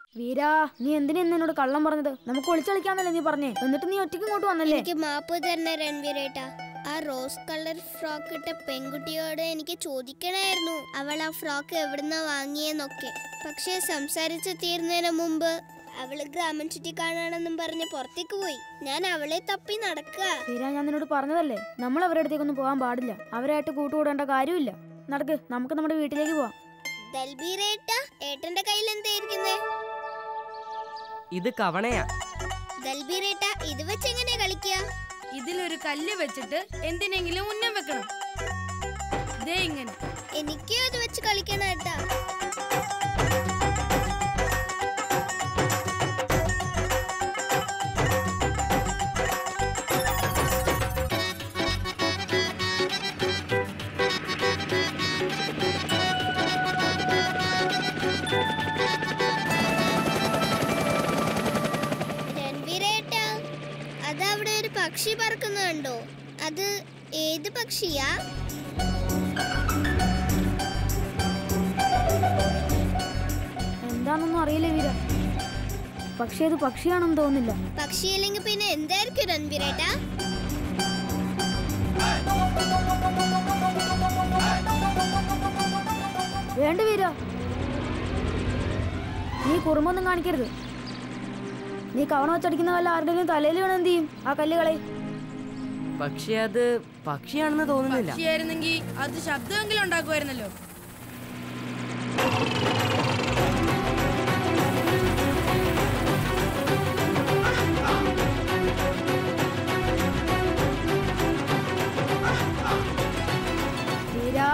വീരാ നീ എന്തിനാ ഇന്ന് എന്നോട് കള്ളം പറഞ്ഞത് നമുക്ക് ഒളിച്ചു കളിക്കാന്നല്ലേ നീ പറഞ്ഞേ എന്നിട്ട് നീ ഒറ്റയ്ക്ക് ഇങ്ങോട്ട് വന്നല്ലേ എനിക്ക് മാപ്പ് തരണ രൺവീരേട്ടാ ആ റോസ് കളർ ഫ്രോക്ക് ഇട്ട പെൺകുട്ടിയോട് എനിക്ക് ചോദിക്കണമായിരുന്നു അവൾ ആ ഫ്രോക്ക് എവിടുന്ന വാങ്ങിയെന്നൊക്കെ പക്ഷേ സംസാരിച്ച് തീർന്നതിന് മുമ്പ് അവള് ഗ്രാമം ചുറ്റി കാണാണെന്നും പറഞ്ഞ് പുറത്തേക്ക് പോയി ഞാൻ അവളെ തപ്പി നടക്കുക വീരാ ഞാൻ നിന്നോട് പറഞ്ഞതല്ലേ നമ്മൾ അവരുടെ അടുത്തേക്കൊന്നും പോകാൻ പാടില്ല അവരായിട്ട് കൂട്ടുകൂടേണ്ട കാര്യമില്ല നടക്ക് നമുക്ക് നമ്മുടെ വീട്ടിലേക്ക് പോവാം ദൽബീരേട്ട ഏട്ടന്റെ കയ്യിൽ എന്തായിരിക്കുന്നേ ഇത് കവണയാ ദൽബീരേട്ട ഇത് വെച്ച് എങ്ങനെ കളിക്കുക ഇതിലൊരു കല്ല് വെച്ചിട്ട് എന്തിനെങ്കിലും ഉന്നം വെക്കണം ദേ ഇങ്ങനെ എനിക്കും അത് വെച്ച് കളിക്കണം ഏട്ടാ രൺവീരേട്ട അതവിടെ ഒരു പക്ഷി പറക്കുന്നുണ്ടോ അത് ഏത് പക്ഷിയാ എന്താണെന്നൊന്നും അറിയില്ല വീര പക്ഷേ അത് പക്ഷിയാണെന്ന് തോന്നുന്നില്ല പക്ഷിയല്ലെങ്കിൽ പിന്നെ എന്തായിരിക്കും രൺവീരേട്ട വേണ്ട വീര നീ കുറുമ്പൊന്നും കാണിക്കരുത് നീ കവണ വെച്ചടിക്കുന്ന കല്ല് ആരുടെയും തലയിൽ വീണ് എന്ത് ചെയ്യും ആ കല്ലുകളെ പക്ഷെ അത് പക്ഷിയാണെന്ന് തോന്നുന്നില്ല പക്ഷിയായിരുന്നെങ്കിൽ അത് ശബ്ദമെങ്കിലും ഉണ്ടാക്കുമായിരുന്നല്ലോ വീരാ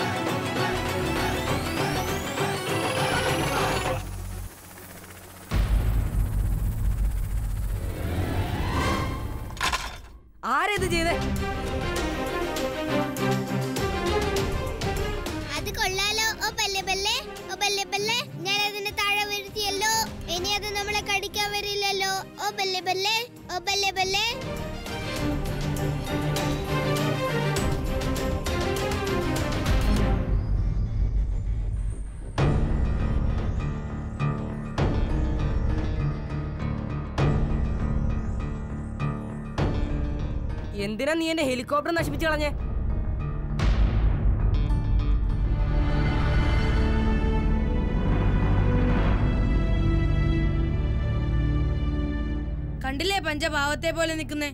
ആരേത് ചെയ്തേ അത് കൊള്ളാലോ ഓ ബല്ലെ ബല്ലെ ഓ ബല്ലെ ബല്ലെ ഞാൻ അതിനെ താഴെ വീഴ്ത്തിയല്ലോ ഇനി അത് നമ്മളെ കടിക്കാൻ വരില്ലല്ലോ ഓ ബല്ലെ ബല്ലെ ഓ ബല്ലെ ബല്ലെ എന്തിനാ നീ എന്റെ ഹെലികോപ്റ്റർ നശിപ്പിച്ചു കളഞ്ഞേ കണ്ടില്ലേ പഞ്ചപാവത്തെ പോലെ നിൽക്കുന്നേ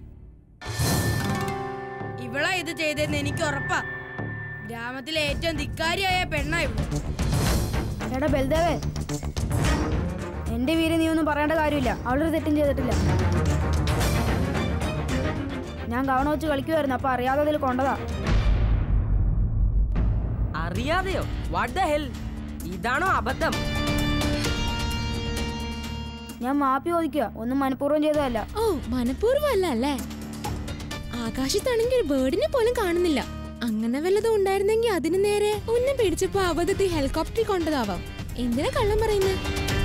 ഇവളാ ഇത് ചെയ്തതെന്ന് എനിക്ക് ഉറപ്പാ ഗ്രാമത്തിലെ ഏറ്റവും ധിക്കാരിയായ പെണ്ണാ ഇവള് എടാ ബൽദേവേ എന്റെ വീര നീ ഒന്നും പറയേണ്ട കാര്യമില്ല അവളൊരു തെറ്റും ചെയ്തിട്ടില്ല ഞാൻ കവണ വെച്ച് കളിക്കുമായിരുന്നു അപ്പൊ അറിയാതെ അതിൽ കൊണ്ടതാ അറിയാതെയോ വാട്ട് ദ ഹെൽ ഇതാണോ അബദ്ധം ഞാൻ മാപ്പി ചോദിക്കുക ഒന്നും മനഃപൂർവ്വം ചെയ്തതല്ല ഓ മനഃപൂർവ്വം അല്ല അല്ലേ ആകാശത്താണെങ്കിൽ ഒരു ബേർഡിനെ പോലും കാണുന്നില്ല അങ്ങനെ വല്ലതും ഉണ്ടായിരുന്നെങ്കിൽ അതിന് നേരെ ഉന്നം പിടിച്ചപ്പോ അബദ്ധത്തിൽ ഹെലികോപ്റ്ററിൽ കൊണ്ടതാവാം എന്തിനാ കള്ളം പറയുന്നത്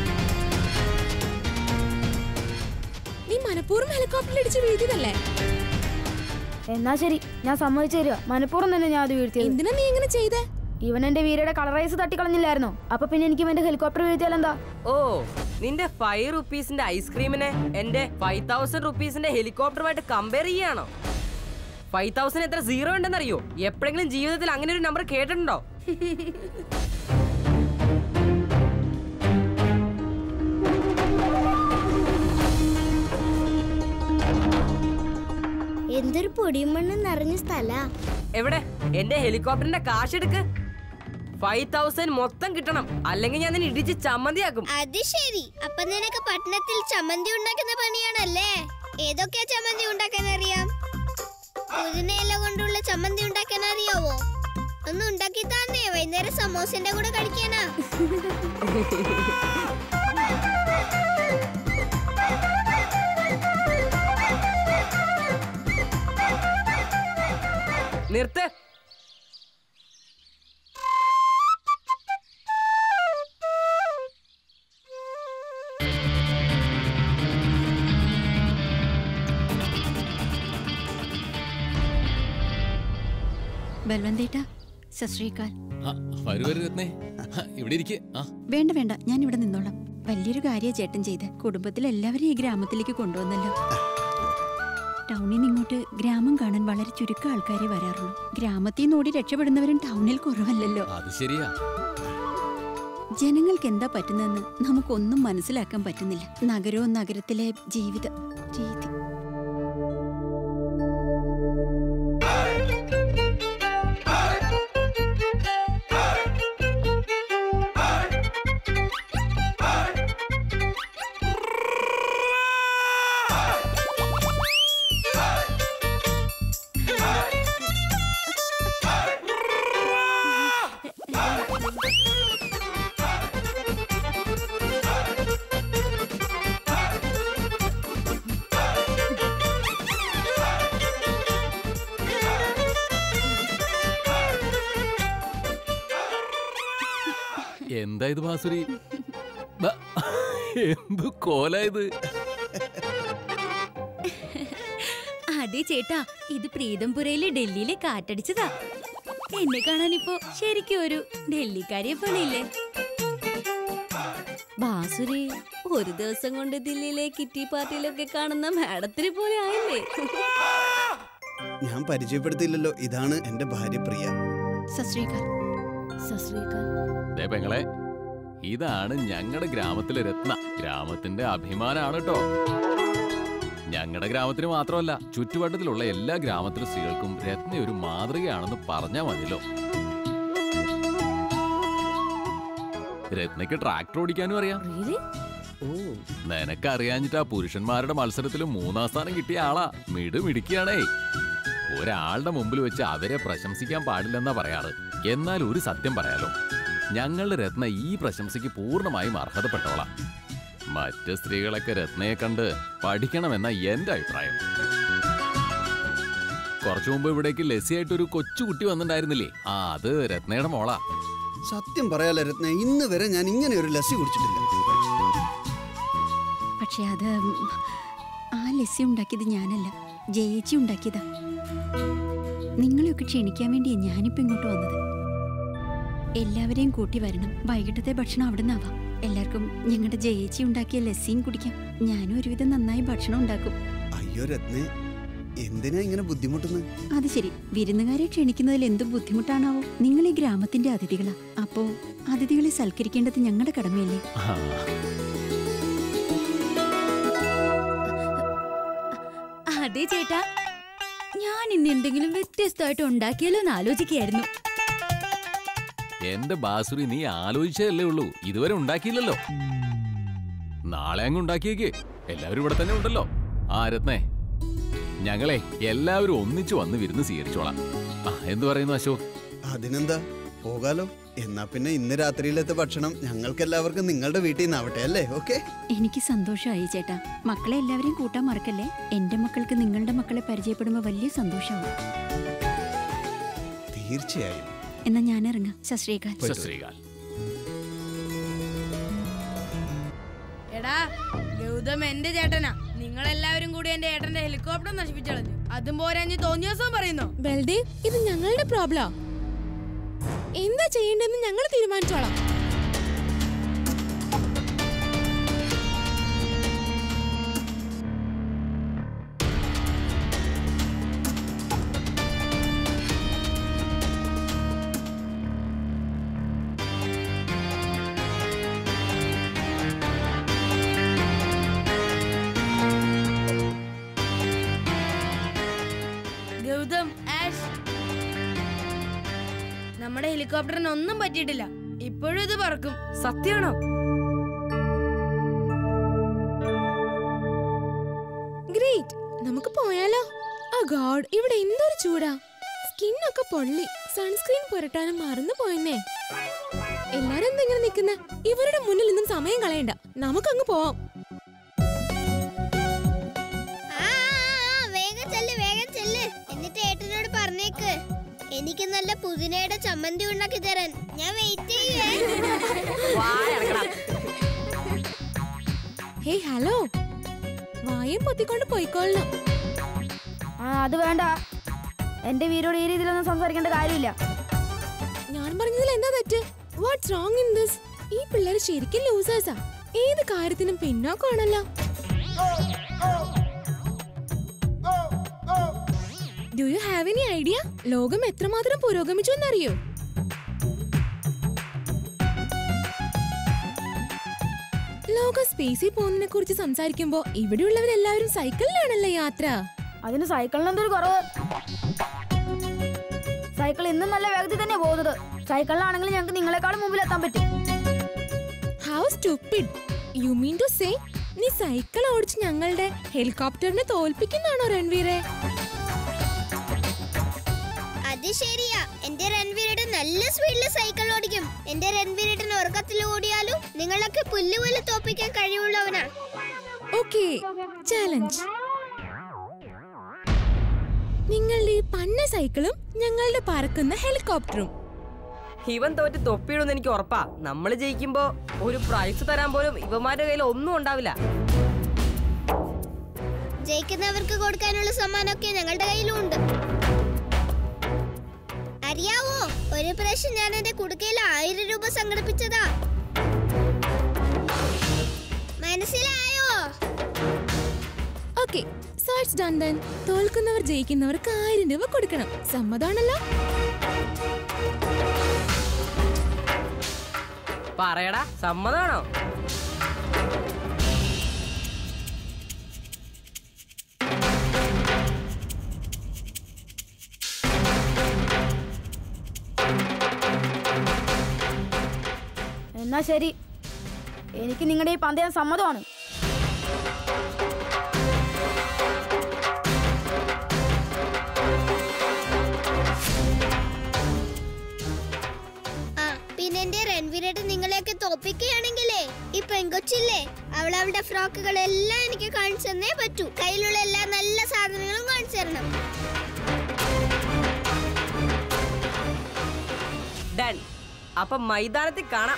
നീ മനഃപൂർവ്വം ഹെലികോപ്റ്ററിൽ ഇടിച്ച് വീഴ്ത്തിയതല്ലേ എന്നാ ശരി ഞാൻ സമ്മതിച്ചു തരിക മനഃപൂർവ്വം തന്നെ ഞാൻ അത് വീഴ്ത്തിയത് എന്തിനാ നീ ഇങ്ങനെ ചെയ്തേ ഇവൻ എന്റെ വീരയുടെ കളറൈസ് തട്ടിക്കളഞ്ഞില്ലായിരുന്നോ അപ്പൊ പിന്നെ എനിക്ക് എന്റെ ഹെലികോപ്റ്റർ വീഴ്ത്തിയാൽ എന്താ ഓ നിന്റെ ഫൈവ് റുപ്പീസിന്റെ ഐസ്ക്രീമിനെ എന്റെ ഫൈവ് തൗസൻഡ് റുപ്പീസിന്റെ ഹെലികോപ്റ്ററുമായിട്ട് കമ്പയർ ചെയ്യാണോ ഫൈവ് തൗസൻഡ് എത്ര സീറോ ഉണ്ടെന്നറിയോ എപ്പോഴെങ്കിലും ജീവിതത്തിൽ അങ്ങനെ ഒരു നമ്പർ കേട്ടിട്ടുണ്ടോ എന്തൊരു പൊടിയും മണ്ണും നിറഞ്ഞ സ്ഥലാ എവിടെ എന്റെ ഹെലികോപ്റ്ററിന്റെ കാശ് എടുക്ക് ഫൈവ് തൗസൻഡ് മൊത്തം കിട്ടണം അല്ലെങ്കിൽ ഞാൻ നിന്നെ ഇടിച്ച് ചമ്മന്തിയാക്കും അത് ശരി അപ്പൊ നിനക്ക് പട്ടണത്തിൽ ചമ്മന്തി ഉണ്ടാക്കുന്ന പണിയാണല്ലേ ഏതൊക്കെയാ ചമ്മന്തി ഉണ്ടാക്കാൻ അറിയാം പുതിനയില കൊണ്ടുള്ള ചമ്മന്തി ഉണ്ടാക്കാൻ അറിയാവോ ഒന്ന് ഉണ്ടാക്കി താന്നേ വൈകുന്നേരം സമോസന്റെ കൂടെ കഴിക്കാനാ നിർത്ത് ബൽവന്തേട്ട സശ്രീകാൽ ആ, വരൂ വരൂ രത്നേ ആ, ഇവിടെ ഇരിക്കെ ആ വേണ്ട വേണ്ട ഞാൻ ഇവിടെ നിന്നോളാം വലിയൊരു കാര്യ ചേട്ടൻ ചെയ്ത് കുടുംബത്തിൽ എല്ലാവരും ഈ ഗ്രാമത്തിലേക്ക് കൊണ്ടുവന്നല്ലോ ടൗണിൽ നിന്ന് ഇങ്ങോട്ട് ഗ്രാമം കാണാൻ വളരെ ചുരുക്കം ആൾക്കാരെ വരാറുള്ളൂ ഗ്രാമത്തിൽ നിന്ന് ഓടി രക്ഷപ്പെടുന്നവരും ടൗണിൽ കുറവല്ലല്ലോ അത് ശരിയാ ജനങ്ങൾക്ക് എന്താ പറ്റുന്നതെന്ന് നമുക്കൊന്നും മനസ്സിലാക്കാൻ പറ്റുന്നില്ല നഗരവും നഗരത്തിലെ ജീവിത രീതി എന്താ ഇത് ബാസുരി ദാ, എന്ത് കോലായത് അതെ ചേട്ടാ ഇത് പ്രീതംപുരയിലെ ഡൽഹിയിലെ കാറ്റടിച്ചതാ എന്നെ കാണാൻ ഇപ്പോ ശരിക്കും ഒരു ഡൽഹിക്കാരിയെ പോലെയില്ലേ ബാസുരി ഒരു ദിവസം കൊണ്ട് ദില്ലിയിലെ കിറ്റി പാർട്ടിയിലൊക്കെ കാണുന്ന മാഡത്തിനെ പോലെ ആയില്ലേ ഞാൻ പരിചയപ്പെടുത്തിയില്ലല്ലോ ഇതാണ് എന്റെ ഭാര്യ പ്രിയ സശ്രീകാൽ സശ്രീകാൽ ദേ പെങ്ങളെ ഇതാണ് ഞങ്ങളുടെ ഗ്രാമത്തിലെ രത്ന ഗ്രാമത്തിന്റെ അഭിമാനാണ് കേട്ടോ ഞങ്ങളുടെ ഗ്രാമത്തിന് മാത്രമല്ല ചുറ്റുവട്ടത്തിലുള്ള എല്ലാ ഗ്രാമത്തിലെ സ്ത്രീകൾക്കും രത്ന ഒരു മാതൃകയാണെന്ന് പറഞ്ഞാൽ മതിയല്ലോ രത്നയ്ക്ക് ട്രാക്ടർ ഓടിക്കാനും അറിയാം റിയലി ഓ നിനക്കറിയാഞ്ഞിട്ടാ പുരുഷന്മാരുടെ മത്സരത്തിൽ മൂന്നാം സ്ഥാനം കിട്ടിയ ആളാ മിടുമിടിക്കുകയാണേ ഒരാളുടെ മുമ്പിൽ വെച്ച് അവരെ പ്രശംസിക്കാൻ പാടില്ലെന്നാ പറയാറ് എന്നാൽ ഒരു സത്യം പറയാലോ ഞങ്ങളുടെ രത്ന ഈ പ്രശംസയ്ക്ക് പൂർണ്ണമായും അർഹതപ്പെട്ടോളാം മറ്റ് സ്ത്രീകളൊക്കെ രത്നയെ കണ്ട് പഠിക്കണമെന്ന എന്റെ അഭിപ്രായം കുറച്ചു മുമ്പ് ഇവിടേക്ക് ലസിയായിട്ട് ഒരു കൊച്ചുകുട്ടി വന്നിട്ടുണ്ടായിരുന്നില്ലേ ആ അത് രത്നയുടെ മോളാ സത്യം പറയാലോ രത്ന ഇന്ന് വരെ ഞാൻ ഇങ്ങനെ ഒരു ലസ്സി കുടിച്ചിട്ടില്ല പക്ഷെ അത് ഉം, ആ ലസ്സി ഉണ്ടാക്കിയത് ഞാനല്ല ജയിച്ചി ഉണ്ടാക്കിയതാ നിങ്ങളെയൊക്കെ ക്ഷണിക്കാൻ വേണ്ടിയാ ഞാനിപ്പോ ഇങ്ങോട്ട് വന്നത് എല്ലാവരെയും കൂട്ടി വരണം വൈകിട്ടത്തെ ഭക്ഷണം അവിടെ നിന്നാവാം എല്ലാവർക്കും ഞങ്ങളുടെ ജയിച്ചി ഉണ്ടാക്കിയ ലസ്സിയും കുടിക്കാം ഞാനും ഒരുവിധം നന്നായി ഭക്ഷണം ഉണ്ടാക്കും അയ്യോ രത്നെ എന്തിനാ ഇങ്ങനെ ബുദ്ധിമുട്ടുന്നത് അത് ശരി വിരുന്നുകാരെ ക്ഷണിക്കുന്നതിൽ എന്ത് ബുദ്ധിമുട്ടാണാവോ നിങ്ങൾ ഈ ഗ്രാമത്തിന്റെ അതിഥികളാ അപ്പോ അതിഥികളെ സൽക്കരിക്കേണ്ടത് ഞങ്ങളുടെ കടമയല്ലേ ആ, അതെ ചേട്ടാ ഞാൻ ഇന്ന് എന്തെങ്കിലും വ്യത്യസ്തമായിട്ട് ഉണ്ടാക്കിയാലോ എന്ന് ആലോചിക്കുകയായിരുന്നു എന്റെ ബാസുരി നീ ആലോചിച്ചതല്ലേ ഉള്ളൂ ഇതുവരെ ഉണ്ടാക്കിയില്ലല്ലോ നാളെ അങ്ങ് ഉണ്ടാക്കിയേക്ക് എല്ലാവരും ഇവിടെ തന്നെ ഉണ്ടല്ലോ ആ രത്നേ ഞങ്ങളെ എല്ലാവരും ഒന്നിച്ചു വന്ന് വിരുന്ന് സ്വീകരിച്ചോളാം ആ എന്തു പറയുന്നു അശോക് അതിനെന്താ പോകാലോ എന്നാ പിന്നെ ഇന്ന് രാത്രിയിലത്തെ ഭക്ഷണം ഞങ്ങൾക്ക് എല്ലാവർക്കും നിങ്ങളുടെ വീട്ടിൽ നിന്നാവട്ടെ അല്ലേ ഓക്കെ എനിക്ക് സന്തോഷമായി ചേട്ടാ മക്കളെ എല്ലാവരെയും കൂട്ടാൻ മറക്കല്ലേ എന്റെ മക്കൾക്ക് നിങ്ങളുടെ മക്കളെ പരിചയപ്പെടുമ്പോൾ വലിയ സന്തോഷമാവും തീർച്ചയായും എന്നാ ഞാൻ ഇറങ്ങാം ശശ്രീകാൽ ശ്രീകാൽ എടാ ഗൗതം എന്റെ ചേട്ടനാ നിങ്ങളെല്ലാവരും കൂടി എന്റെ ഏട്ടന്റെ ഹെലികോപ്റ്റർ നശിപ്പിച്ചളഞ്ഞു അതും പോരാഞ്ഞ് തോന്നിയ ദിവസം പറയുന്നു ബൽദേവ് ഇത് ഞങ്ങളുടെ പ്രോബ്ലാ എന്താ ചെയ്യേണ്ടതെന്ന് ഞങ്ങൾ തീരുമാനിച്ചോളാം ഗൗതം ആഷ് നമ്മുടെ ഹെലികോപ്റ്ററിന് ഒന്നും പറ്റിയിട്ടില്ല ഇപ്പോഴും ഇത് പറക്കും സത്യമാണോ ഗ്രേറ്റ് നമുക്ക് പോയാലോ ആ ഗോഡ് ഇവിടെ എന്തൊരു ചൂടാ സ്കിൻ ഒക്കെ പൊള്ളി സൺസ്ക്രീൻ പുരട്ടാനും മറന്നു പോയെന്നേ എല്ലാരും എന്താ ഇങ്ങനെ നിൽക്കുന്ന ഇവരുടെ മുന്നിൽ നിന്നും സമയം കളയണ്ട നമുക്കങ്ങ് പോവാം ആ, ആ, ആ, വേഗം ചെല്ല് വേഗം ചെല്ല് എന്നിട്ട് ഏട്ടനോട് പറഞ്ഞേക്ക് എനിക്ക് നല്ല പുതിനയുടെ ചമ്മന്തി ഉണ്ടാക്കി തരാൻ ഞാൻ വെയിറ്റ് ചെയ്യേ ഹേയ് ഹലോ വായം പൊത്തിക്കൊണ്ട് പോയിക്കോളണം ആ അത് വേണ്ട എന്റെ വീരോട് ഈ രീതിയിലൊന്നും സംസാരിക്കേണ്ട കാര്യമില്ല ഞാൻ പറഞ്ഞതിൽ എന്താ തെറ്റ് വാട്ട്സ് റോങ് ഇൻ ദിസ് ഈ പിള്ളേർ ശരിക്കും ലൂസേഴ്സാ ഏത് കാര്യത്തിനും പിന്നോക്കമാണല്ലോ do you have any idea ലോകം എത്രമാത്രം പുരോഗമിച്ചു എന്നറിയോ ലോക സ്പേസിൽ പോകുന്നതിനെ കുറിച്ച് സംസാരിക്കുമ്പോ ഇവിടെയുള്ളവരെല്ലാവരും സൈക്കിളിലാണല്ലോ യാത്ര അതിന് സൈക്കിളിന് എന്തൊരു കുറവ് സൈക്കിൾ ഇന്നും നല്ല വേഗത്തിൽ തന്നെ പോകുന്നത് സൈക്കിളിലാണെങ്കിൽ ഞങ്ങൾക്ക് നിങ്ങളെക്കാളും മുമ്പിൽ എത്താൻ പറ്റും how stupid you mean to say നീ സൈക്കിൾ ഓടിച്ച് ഞങ്ങളുടെ ഹെലികോപ്റ്ററിനെ തോൽപ്പിക്കുന്നാണോ രൺവീറെ അത് ശരിയാ എന്റെ രൺവീരേട്ടൻ നല്ല സ്പീഡിൽ സൈക്കിൾ ഓടിക്കും എന്റെ രൺവീരേട്ടൻ ഉറക്കത്തിൽ ഓടിയാലും നിങ്ങളൊക്കെ പുല്ല് പോലെ തോപ്പിക്കാൻ കഴിവുള്ളവനാ ഓക്കെ ചാലഞ്ച് നിങ്ങളുടെ ഈ പന്ന സൈക്കിളും ഞങ്ങളുടെ പറക്കുന്ന ഹെലികോപ്റ്ററും ഇവൻ തോറ്റ് തൊപ്പിയിടുന്ന് എനിക്ക് ഉറപ്പാ നമ്മൾ ജയിക്കുമ്പോ ഒരു പ്രൈസ് തരാൻ പോലും ഇവന്മാരുടെ കയ്യിൽ ഒന്നും ഉണ്ടാവില്ല ജയിക്കുന്നവർക്ക് കൊടുക്കാനുള്ള സമ്മാനമൊക്കെ ഞങ്ങളുടെ കയ്യിലും ഉണ്ട് അറിയാവോ ഒരു പ്രാവശ്യം ഞാൻ എന്റെ കുടുക്കയിൽ ആയിരം രൂപ സംഘടിപ്പിച്ചതാ മനസ്സിലായോ okay so it's done then തോൽക്കുന്നവർ ജയിക്കുന്നവർക്ക് ആയിരം രൂപ കൊടുക്കണം സമ്മതാണല്ലോ പറയടാ സമ്മതാണോ എന്നാ ശരി എനിക്ക് നിങ്ങളുടെ ഈ പന്തയം സമ്മതമാണ് ആ പിന്നെ എന്റെ രൺവീരേട്ടൻ നിങ്ങളെയൊക്കെ തോപ്പിക്കുകയാണെങ്കിലേ ഈ പെങ്കൊച്ചില്ലേ അവൾ അവളുടെ ഫ്രോക്കുകളെല്ലാം എനിക്ക് കാണിച്ചു തന്നേ പറ്റൂ കയ്യിലുള്ള എല്ലാ നല്ല സാധനങ്ങളും കാണിച്ചു തരണം ഡൺ അപ്പൊ മൈതാനത്തിൽ കാണാം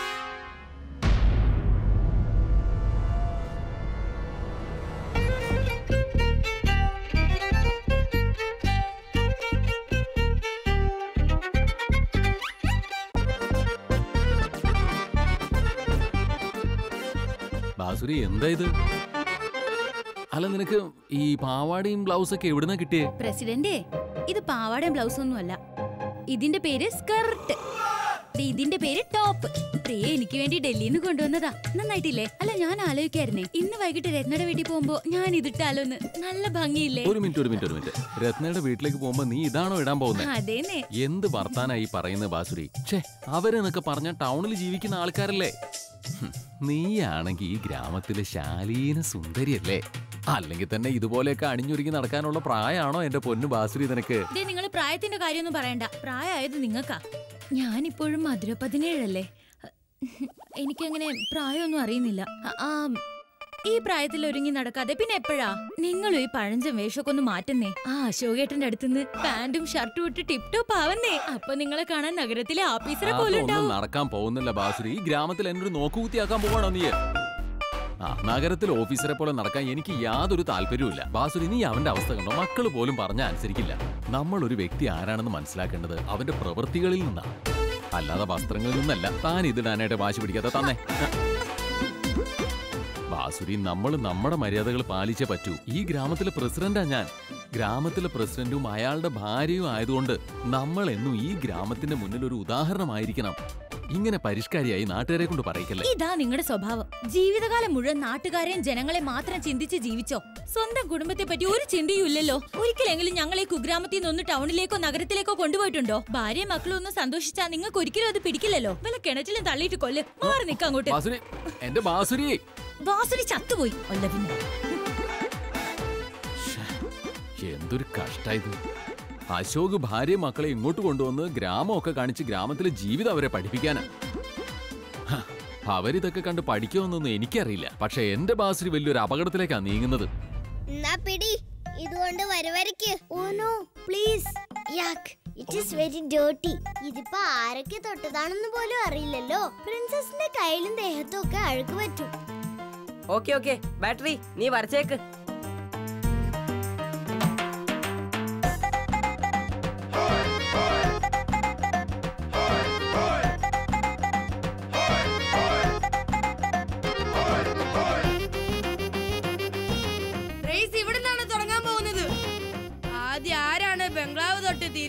ബാസുരി എന്താ ഇത് അല്ല നിനക്ക് ഈ പാവാടയും ബ്ലൗസൊക്കെ എവിടുന്ന കിട്ടിയേ പ്രസിഡന്റ് ഇത് പാവാടയും ബ്ലൗസ് ഒന്നും അല്ല ഇതിന്റെ പേര് സ്കർട്ട് ദേ ഇതിന്റെ പേര് ടോപ്പ് പ്രിയ എനിക്ക് വേണ്ടി ഡൽഹിയിൽ നിന്ന് കൊണ്ടുവന്നതാ നന്നായിട്ടില്ലേ അല്ല ഞാൻ ആലോചിക്കായിരുന്നേ ഇന്ന് വൈകിട്ട് രത്നയുടെ വീട്ടിൽ പോകുമ്പോ ഞാൻ ഇതിട്ടാലോന്ന് നല്ല ഭംഗിയില്ലേ ഒരു മിനിറ്റ് ഒരു മിനിറ്റ് ഒരു മിനിറ്റ് രത്നയുടെ വീട്ടിലേക്ക് പോകുമ്പോ നീ ഇതാണോ ഇടാൻ പോകുന്നത് അതേന്നെ എന്ത് വർത്താനായി പറയുന്നത് ബാസുരി ഛേ അവരെന്നൊക്കെ പറഞ്ഞ ടൗണിൽ ജീവിക്കുന്ന ആൾക്കാരല്ലേ ഹും, നീയാണെങ്കി ഈ ഗ്രാമത്തിലെ ശാലീന സുന്ദരിയല്ലേ അല്ലെങ്കിൽ തന്നെ ഇതുപോലെയൊക്കെ അണിഞ്ഞൊരുങ്ങി നടക്കാനുള്ള പ്രായമാണോ എന്റെ പൊന്നു ബാസുരി നിനക്ക് ദേ നിങ്ങൾ പ്രായത്തിന്റെ കാര്യമൊന്നും പറയണ്ട പ്രായമായത് നിങ്ങൾക്കാ ഞാനിപ്പോഴും മധുര പതിനേഴല്ലേ എനിക്കങ്ങനെ പ്രായമൊന്നും അറിയുന്നില്ല അ- ആ ഈ പ്രായത്തിൽ ഒരുങ്ങി നടക്കാതെ പിന്നെ എപ്പോഴാ നിങ്ങളും ഈ പഴഞ്ചൻ വേഷമൊക്കെ ഒന്ന് മാറ്റുന്നേ ആ അശോകേട്ടന്റെ അടുത്തുനിന്ന് പാന്റും ഷർട്ടും ഇട്ട് ടിപ് ടോപ്പ് ആവുന്നേ അപ്പൊ നിങ്ങളെ കാണാൻ നഗരത്തിലെ ഓഫീസറെ പോലും അതൊന്നും ഉണ്ടാവും നടക്കാൻ പോകുന്നില്ല ബാസുരി ഈ ഗ്രാമത്തിൽ എന്നൊരു നോക്കുകുത്തിയാക്കാൻ പോവാണോ നീ ആ നഗരത്തിൽ ഓഫീസറെ പോലെ നടക്കാൻ എനിക്ക് യാതൊരു താല്പര്യവുമില്ല ബാസുരി നീ അവന്റെ അവസ്ഥ കണ്ടോ മക്കൾ പോലും പറഞ്ഞ അനുസരിക്കില്ല നമ്മൾ ഒരു വ്യക്തി ആരാണെന്ന് മനസ്സിലാക്കേണ്ടത് അവന്റെ പ്രവൃത്തികളിൽ നിന്നാണ് അല്ലാതെ വസ്ത്രങ്ങളിൽ നിന്നല്ല താൻ ഇതിടാനായിട്ട് വാശി പിടിക്കാതെ തന്നെ ബാസുരി നമ്മൾ നമ്മുടെ മര്യാദകൾ പാലിച്ചേ പറ്റൂ ഈ ഗ്രാമത്തിലെ പ്രസിഡന്റാ ഞാൻ ഗ്രാമത്തിലെ പ്രസിഡന്റും അയാളുടെ ഭാര്യയും ആയതുകൊണ്ട് നമ്മൾ എന്നും ഈ ഗ്രാമത്തിന്റെ മുന്നിൽ ഒരു ഉദാഹരണമായിരിക്കണം ഇങ്ങനെ പരിഷ്കാരിയായി നാട്ടുകാരെ കൊണ്ട് പറയിക്കല്ലേ ഇതാ നിങ്ങളുടെ സ്വഭാവം ജീവിതകാലം മുഴുവൻ നാട്ടുകാരെയും ജനങ്ങളെ മാത്രം ചിന്തിച്ച് ജീവിച്ചോ സ്വന്തം കുടുംബത്തെ പറ്റി ഒരു ചിന്തയും ഇല്ലല്ലോ ഒരിക്കലെങ്കിലും ഞങ്ങളെ കുഗ്രാമത്തിൽ നിന്ന് ഒന്ന് ടൗണിലേക്കോ നഗരത്തിലേക്കോ കൊണ്ടുപോയിട്ടുണ്ടോ ഭാര്യയും മക്കളും ഒന്ന് സന്തോഷിച്ചാ നിങ്ങൾക്ക് ഒരിക്കലും അത് പിടിക്കില്ലല്ലോ വല്ല കിണറ്റിലും തള്ളിയിട്ട് കൊല്ല് മാറി നിൽക്കാം അങ്ങോട്ട് ബാസുരി എന്റെ ബാസുരി വാസുരി ചത്തുപോയി അല്ല പിന്നെ എന്തൊരു കഷ്ടായത് അശോക് ഭാര്യ മക്കളെ ഇങ്ങോട്ട് കൊണ്ടുവന്ന് ഗ്രാമമൊക്കെ കാണിച്ച് ഗ്രാമത്തിലെ ജീവിതം അവരെ പഠിപ്പിക്കാനാ ഹ, അവരിതൊക്കെ കണ്ട് പഠിക്കുമെന്നൊന്നും എനിക്കറിയില്ല പക്ഷെ എന്റെ ബാസുരി വലിയൊരു അപകടത്തിലേക്കാണ് നീങ്ങുന്നത് എന്നാ പിടി ഇതുകൊണ്ട് വരുവരയ്ക്ക് oh no please yuck it is very dirty ഇതിപ്പോ ആരൊക്കെ തൊട്ടതാണെന്ന് പോലും അറിയില്ലല്ലോ പ്രിൻസസിന്റെ കയ്യിലും ദേഹത്തും ഒക്കെ അഴുക്ക് പറ്റും ഓക്കെ ഓക്കെ ബാറ്ററി നീ വരച്ചേക്ക്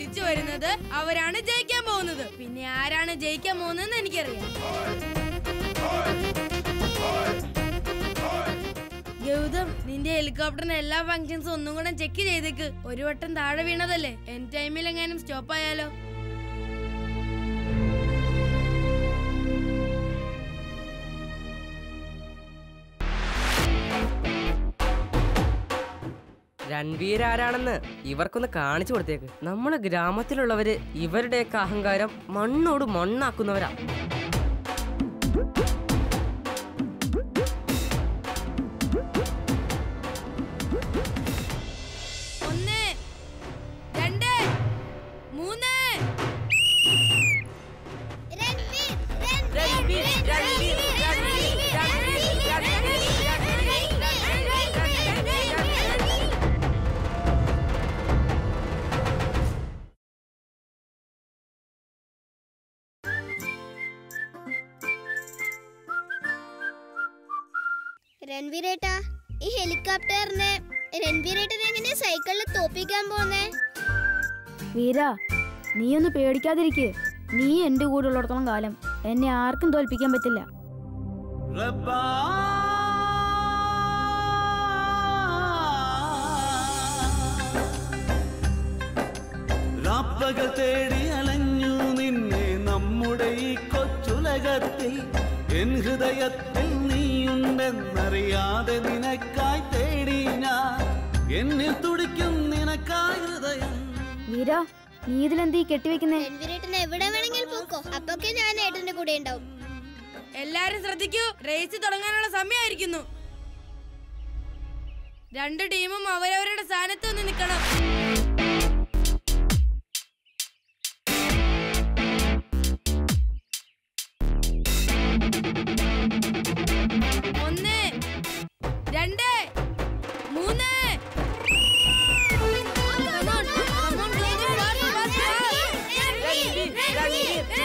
തിരിച്ചു വരുന്നത് അവരാണ് ജയിക്കാൻ പോകുന്നത് പിന്നെ ആരാണ് ജയിക്കാൻ പോകുന്നതെന്ന് എനിക്കറിയാം ഗൗതം നിന്റെ ഹെലികോപ്റ്ററിന്റെ എല്ലാ ഫങ്ഷൻസും ഒന്നും കൂടെ ചെക്ക് ചെയ്തേക്ക് ഒരു വട്ടം താഴെ വീണതല്ലേ എൻ ടൈമിൽ എങ്ങാനും സ്റ്റോപ്പ് ആയാലോ രൺവീർ ആരാണെന്ന് ഇവർക്കൊന്ന് കാണിച്ചു കൊടുത്തേക്ക് നമ്മുടെ ഗ്രാമത്തിലുള്ളവര് ഇവരുടെയൊക്കെ അഹങ്കാരം മണ്ണോട് മണ്ണാക്കുന്നവരാ ഒന്ന് രണ്ട് മൂന്ന് രൺവീരേട്ടാ ഈ ഹെലികോപ്റ്ററിനെ രൺവീരേട്ടനെ എങ്ങനെ സൈക്കിളിൽ തോപ്പിക്കാൻ പോന്നേ വീര നീ ഒന്ന് പേടിക്കാതിരിക്ക് നീ എന്റെ കൂടെ ഉള്ളിടത്തോളം കാലം എന്നെ ആർക്കും തോൽപ്പിക്കാൻ പറ്റില്ല രാപ്പകൽ തേടി അലഞ്ഞു നിന്നെ നമ്മുടെ ഈ കൊച്ചുലകത്തിൽ എൻ ഹൃദയത്തിൽ നീയുണ്ടെന്നറിയാതെ നിനക്കായി തേടി ഞാൻ എന്നിൽ തുടിക്കും നിനക്കായി ഹൃദയം വീര നീ ഇതിലെന്തീ കെട്ടിവെക്കുന്നേ രൺവീരേട്ടൻ എവിടെ വേണമെങ്കിലും പോക്കോ അപ്പൊക്കെ ഞാൻ ഏട്ടന്റെ കൂടെ ഉണ്ടാവും എല്ലാരും ശ്രദ്ധിക്കൂ റേസ് തുടങ്ങാനുള്ള സമയമായിരിക്കുന്നു രണ്ട് ടീമും അവരവരുടെ സ്ഥാനത്ത് ഒന്ന് നിൽക്കണം ഒന്ന് രണ്ട് മൂന്ന് Come on, come on, go, go, fast, fast, fast.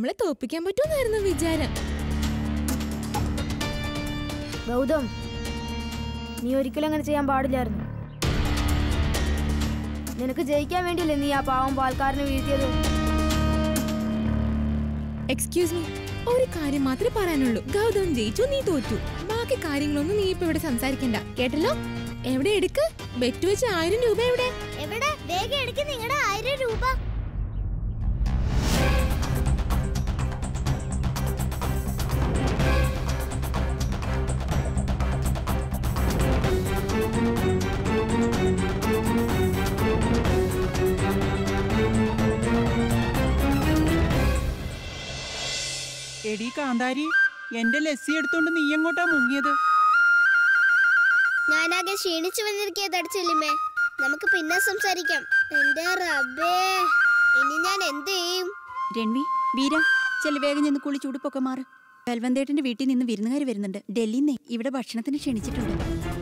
നമ്മളെ തോപ്പിക്കാൻ പറ്റുമെന്നായിരുന്നു വിചാരം ഗൗതം നീ ഒരിക്കലും അങ്ങനെ ചെയ്യാൻ പാടില്ലായിരുന്നു നിനക്ക് ജയിക്കാൻ വേണ്ടിയല്ലേ നീ ആ പാവം പാൽക്കാരനെ വീഴ്ത്തിയത് എക്സ്ക്യൂസ് മീ ഒരു കാര്യം മാത്രമേ പറയാനുള്ളൂ ഗൗതം ജയിച്ചു നീ തോറ്റു ബാക്കി കാര്യങ്ങളൊന്നും നീ ഇപ്പൊ ഇവിടെ സംസാരിക്കണ്ട കേട്ടല്ലോ എവിടെ എടുക്ക് ബെറ്റ് വെച്ച് ആയിരം രൂപ എവിടെ എവിടെ വേഗം എടുക്ക് നിങ്ങളുടെ ആയിരം രൂപ എടി കാന്താരി എന്റെ ലസ്സി എടുത്തോണ്ട് നീ എങ്ങോട്ടാ മുങ്ങിയത് ഞാനാകെ ക്ഷീണിച്ചു വന്നിരിക്കേ തടിച്ചില്ലുമേ നമുക്ക് പിന്നെ സംസാരിക്കാം എന്റെ റബ്ബേ ഇനി ഞാൻ എന്ത് ചെയ്യും രൺവി വീര ചെല്ല വേഗം ചെന്ന് കുളി ചൂടുപ്പൊക്കെ മാറ് കൽവന്തേട്ടന്റെ വീട്ടിൽ നിന്ന് വിരുന്നുകാർ വരുന്നുണ്ട് ഡൽഹിയിൽ നിന്ന് ഇവിടെ ഭക്ഷണത്തിന് ക്ഷണിച്ചിട്ടുണ്ട്